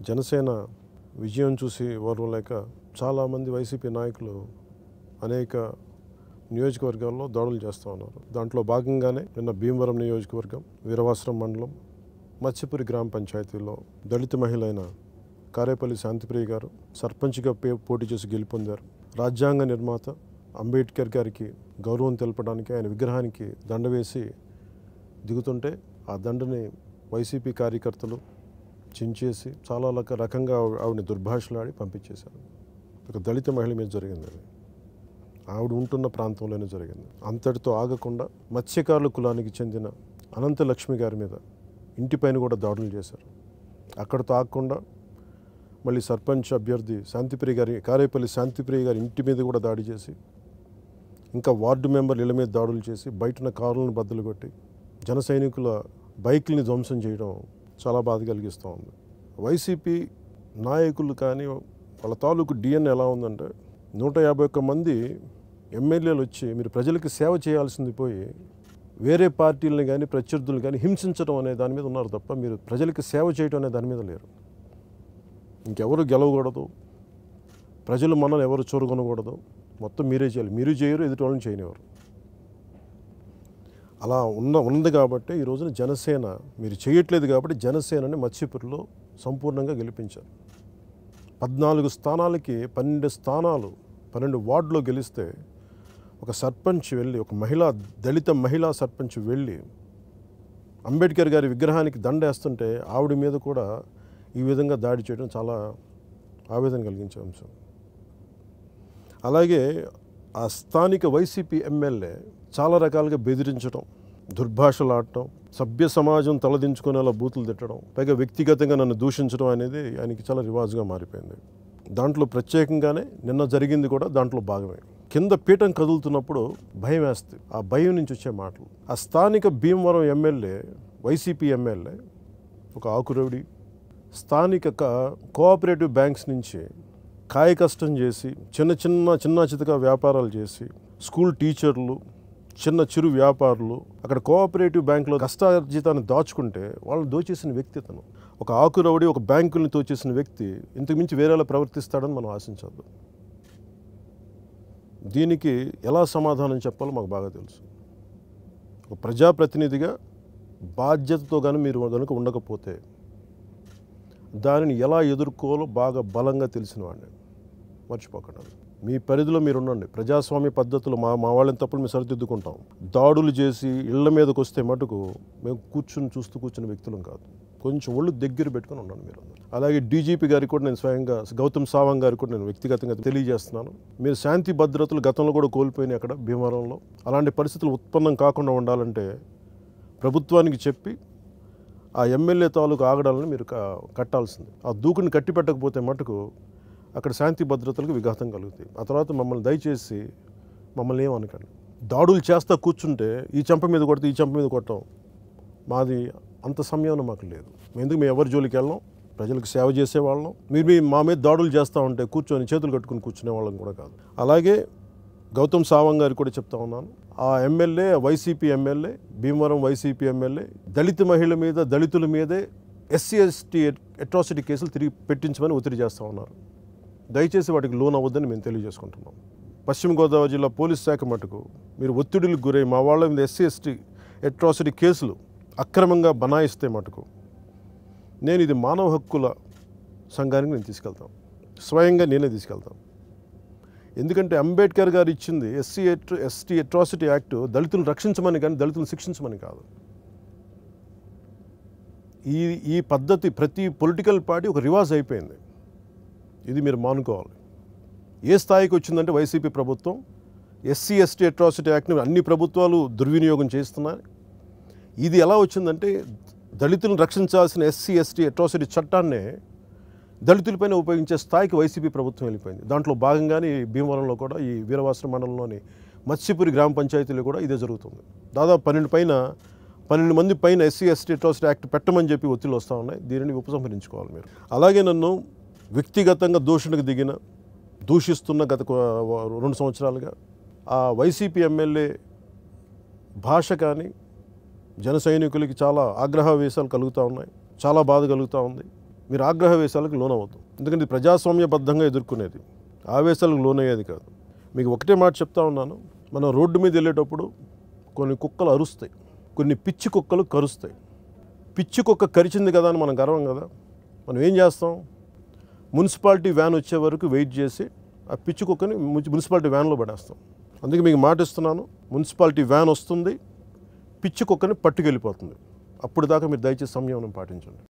జనసేన విజయం చూసి ఓర్వలేక చాలామంది వైసీపీ నాయకులు అనేక నియోజకవర్గాల్లో దాడులు చేస్తూ ఉన్నారు దాంట్లో భాగంగానే నిన్న భీమవరం నియోజకవర్గం వీరవాసరం మండలం మత్స్యపురి గ్రామ పంచాయతీలో దళిత మహిళ అయిన కారేపల్లి శాంతిప్రియ గారు సర్పంచ్గా పే- పోటీ చేసి గెలుపొందారు రాజ్యాంగ నిర్మాత అంబేద్కర్ గారికి గౌరవం తెలపడానికి ఆయన విగ్రహానికి దండ వేసి దిగుతుంటే ఆ దండని వైసీపీ కార్యకర్తలు చించేసి చాలా రక- రకంగా ఆవి- ఆవిడని దుర్భాషలాడి పంపించేశారు ఒక దళిత మహిళ మీద జరిగింది అది ఆవిడ ఉంటున్న ప్రాంతంలోనే జరిగింది అంతటితో ఆగకుండా మత్స్యకారుల కులానికి చెందిన అనంత లక్ష్మి గారి మీద ఇంటిపైన కూడా దాడులు చేశారు అక్కడితో ఆగకుండా మళ్ళీ సర్పంచ్ అభ్యర్థి శాంతిప్రియ గారి కారేపల్లి శాంతిప్రియ గారి ఇంటి మీద కూడా దాడి చేసి ఇంకా వార్డు మెంబర్ల ఇళ్ళ మీద దాడులు చేసి బయటన కారులను బద్దలు కొట్టి జన సైనికుల బైక్ని ధ్వంసం చేయడం చాలా బాధ కలిగిస్తూ ఉంది వైసీపీ నాయకులు కానీ వాళ్ళ తాలూకు డిఎన్ ఎలా ఉందంటే నూట యాభై ఒక్క మంది ఎమ్మెల్యేలు వచ్చి మీరు ప్రజలకి సేవ చేయాల్సింది పోయి వేరే పార్టీలను కానీ ప్రత్యర్థులను కానీ హింసించడం అనే దాని మీద ఉన్నారు తప్ప మీరు ప్రజలకి సేవ చేయడం అనే దాని మీద లేరు ఇంకెవరు గెలవకూడదు ప్రజలు మనల్ని ఎవరు చూరగొనకూడదు మొత్తం మీరే చేయాలి మీరు చేయరు ఎదుటి వాళ్ళని చేయనివారు అలా ఉన్న ఉంది కాబట్టి ఈ రోజున జనసేన మీరు చేయట్లేదు కాబట్టి జనసేనని మత్స్యపురిలో సంపూర్ణంగా గెలిపించారు పద్నాలుగు స్థానాలకి పన్నెండు స్థానాలు పన్నెండు వార్డులో గెలిస్తే ఒక సర్పంచ్ వెళ్ళి ఒక మహిళా దళిత మహిళా సర్పంచ్ వెళ్ళి అంబేద్కర్ గారి విగ్రహానికి దండేస్తుంటే ఆవిడ మీద కూడా ఈ విధంగా దాడి చేయడం చాలా ఆవేదన కలిగించే అంశం అలాగే ఆ స్థానిక వైసీపీ ఎమ్మెల్యే చాలా రకాలుగా బెదిరించడం దుర్భాషలాడటం సభ్య సమాజం తలదించుకునేలా బూతులు తిట్టడం పైగా వ్యక్తిగతంగా నన్ను దూషించడం అనేది ఆయనకి చాలా రివాజుగా మారిపోయింది దాంట్లో ప్రత్యేకంగానే నిన్న జరిగింది కూడా దాంట్లో భాగమే కింద పీఠం కదులుతున్నప్పుడు భయం వేస్తుంది ఆ భయం నుంచి వచ్చే మాటలు ఆ స్థానిక భీమవరం ఎమ్మెల్యే వైసీపీ ఎమ్మెల్యే ఒక ఆకురవుడి స్థానిక క- కోఆపరేటివ్ బ్యాంక్స్ నుంచి కాయ కష్టం చేసి చిన్న చిన్న చిన్న చితక వ్యాపారాలు చేసి స్కూల్ టీచర్లు చిన్న చిరు వ్యాపారులు అక్కడ కోఆపరేటివ్ బ్యాంకులో కష్టార్జితాన్ని దాచుకుంటే వాళ్ళని దోచేసిన వ్యక్తి అతను ఒక ఆకురవుడి ఒక బ్యాంకుల్ని దోచేసిన వ్యక్తి ఇంతకు మించి వేరేలా ప్రవర్తిస్తాడని మనం ఆశించద్దు దీనికి ఎలా సమాధానం చెప్పాలో మాకు బాగా తెలుసు ఒక ప్రజాప్రతినిధిగా బాధ్యతతో కానీ మీరు కనుక ఉండకపోతే దానిని ఎలా ఎదుర్కోవాలో బాగా బలంగా తెలిసిన వాడిని మర్చిపోకండి మీ పరిధిలో మీరు ఉండండి ప్రజాస్వామ్య పద్ధతులు మా మా వాళ్ళని తప్పులు మేము సరిదిద్దుకుంటాం దాడులు చేసి ఇళ్ల మీదకి వస్తే మటుకు మేము కూర్చుని చూస్తూ కూర్చున్న వ్యక్తులం కాదు కొంచెం ఒళ్ళు దగ్గర పెట్టుకుని ఉండండి మీరు అలాగే డీజీపీ గారికి కూడా నేను స్వయంగా గౌతమ్ సావంగ్ గారికి కూడా నేను వ్యక్తిగతంగా తెలియజేస్తున్నాను మీరు శాంతి భద్రతలు గతంలో కూడా కోల్పోయినాయి అక్కడ భీమవరంలో అలాంటి పరిస్థితులు ఉత్పన్నం కాకుండా ఉండాలంటే ప్రభుత్వానికి చెప్పి ఆ ఎమ్మెల్యే తాలూకు ఆగడాలను మీరు క- కట్టాల్సింది ఆ దూకుని కట్టి పెట్టకపోతే మటుకు అక్కడ శాంతి భద్రతలకు విఘాతం కలుగుతాయి ఆ తర్వాత మమ్మల్ని దయచేసి మమ్మల్ని ఏమనకండి దాడులు చేస్తా కూర్చుంటే ఈ చెంప మీద కొడితే ఈ చెంప మీద కొట్టడం మాది అంత సమయం మాకు లేదు ఎందుకు మేము ఎవరి జోలికి వెళ్ళాం ప్రజలకు సేవ చేసేవాళ్ళం మీరు మీ మా మీద దాడులు చేస్తూ ఉంటే కూర్చొని చేతులు కట్టుకుని కూర్చునే వాళ్ళం కూడా కాదు అలాగే గౌతమ్ సావంగ్ గారికి కూడా చెప్తా ఉన్నాను ఆ MLA YCP MLA Bhimavaram YCP MLA దళిత మహిళ మీద దళితుల మీదే ఎస్సీ ఎస్టీ అట్రాసిటీ కేసులు తిరిగి పెట్టించమని ఒత్తిడి చేస్తూ ఉన్నారు దయచేసి వాటికి లోన్ అవ్వద్దని మేము తెలియజేసుకుంటున్నాం పశ్చిమ గోదావరి జిల్లా పోలీస్ శాఖ మటుకు మీరు ఒత్తిడికి గురై మా వాళ్ళ మీద ఎస్సీ ఎస్టీ అట్రాసిటీ కేసులు అక్రమంగా బనాయిస్తే మటుకు నేను ఇది మానవ హక్కుల సంఘానికి నేను తీసుకెళ్తాను స్వయంగా నేనే తీసుకెళ్తాను ఎందుకంటే అంబేద్కర్ గారు ఇచ్చింది ఎస్సీ ఎస్టీ అట్రాసిటీ యాక్ట్ దళితులను రక్షించమని కానీ దళితులను శిక్షించమని కాదు ఈ ఈ పద్ధతి ప్రతి పొలిటికల్ పార్టీ ఒక రివాజ్ అయిపోయింది ఇది మీరు మానుకోవాలి ఏ స్థాయికి వచ్చిందంటే వైసీపీ ప్రభుత్వం ఎస్సీ ఎస్టీ అట్రాసిటీ యాక్ట్ని అన్ని ప్రభుత్వాలు దుర్వినియోగం చేస్తున్నాయి ఇది ఎలా వచ్చిందంటే దళితులను రక్షించాల్సిన ఎస్సీ ఎస్టీ అట్రాసిటీ చట్టాన్నే దళితులపైన ఉపయోగించే స్థాయికి వైసీపీ ప్రభుత్వం వెళ్ళిపోయింది దాంట్లో భాగంగానే ఈ భీమవరంలో కూడా ఈ వీరవాసన మండలంలోని మత్స్యపురి గ్రామ పంచాయతీలో కూడా ఇదే జరుగుతుంది దాదాపు పన్నెండు పైన పన్నెండు మంది పైన ఎస్సీ ఎస్టీ అట్రాసిటీ యాక్ట్ పెట్టమని చెప్పి ఒత్తిళ్ళు వస్తూ ఉన్నాయి దీనిని ఉపసంహరించుకోవాలి మీరు అలాగే నన్ను వ్యక్తిగతంగా దూషణకు దిగిన దూషిస్తున్న గత కొ- రెండు సంవత్సరాలుగా ఆ వైసీపీ ఎమ్మెల్యే భాష కానీ జన సైనికులకి చాలా ఆగ్రహావేశాలు కలుగుతూ ఉన్నాయి చాలా బాధ కలుగుతూ ఉంది మీరు ఆగ్రహవేశాలకు లోనవద్దు ఎందుకంటే ఇది ప్రజాస్వామ్యబద్ధంగా ఎదుర్కొనేది ఆవేశాలకు లోనయ్యేది కాదు మీకు ఒకటే మాట చెప్తా ఉన్నాను మనం రోడ్డు మీద వెళ్ళేటప్పుడు కొన్ని కుక్కలు అరుస్తాయి కొన్ని పిచ్చి కుక్కలు కరుస్తాయి పిచ్చి కుక్క కరిచింది కదా అని మనం గర్వం కదా మనం ఏం చేస్తాం మున్సిపాలిటీ వ్యాన్ వచ్చే వరకు వెయిట్ చేసి ఆ పిచ్చి కుక్కని మున్సి- మున్సిపాలిటీ వ్యాన్లో పడేస్తాం అందుకే మీకు మాట ఇస్తున్నాను మున్సిపాలిటీ వ్యాన్ వస్తుంది పిచ్చి కుక్కని పట్టుకెళ్ళిపోతుంది అప్పుడు దాకా మీరు దయచేసి సంయమనం పాటించండి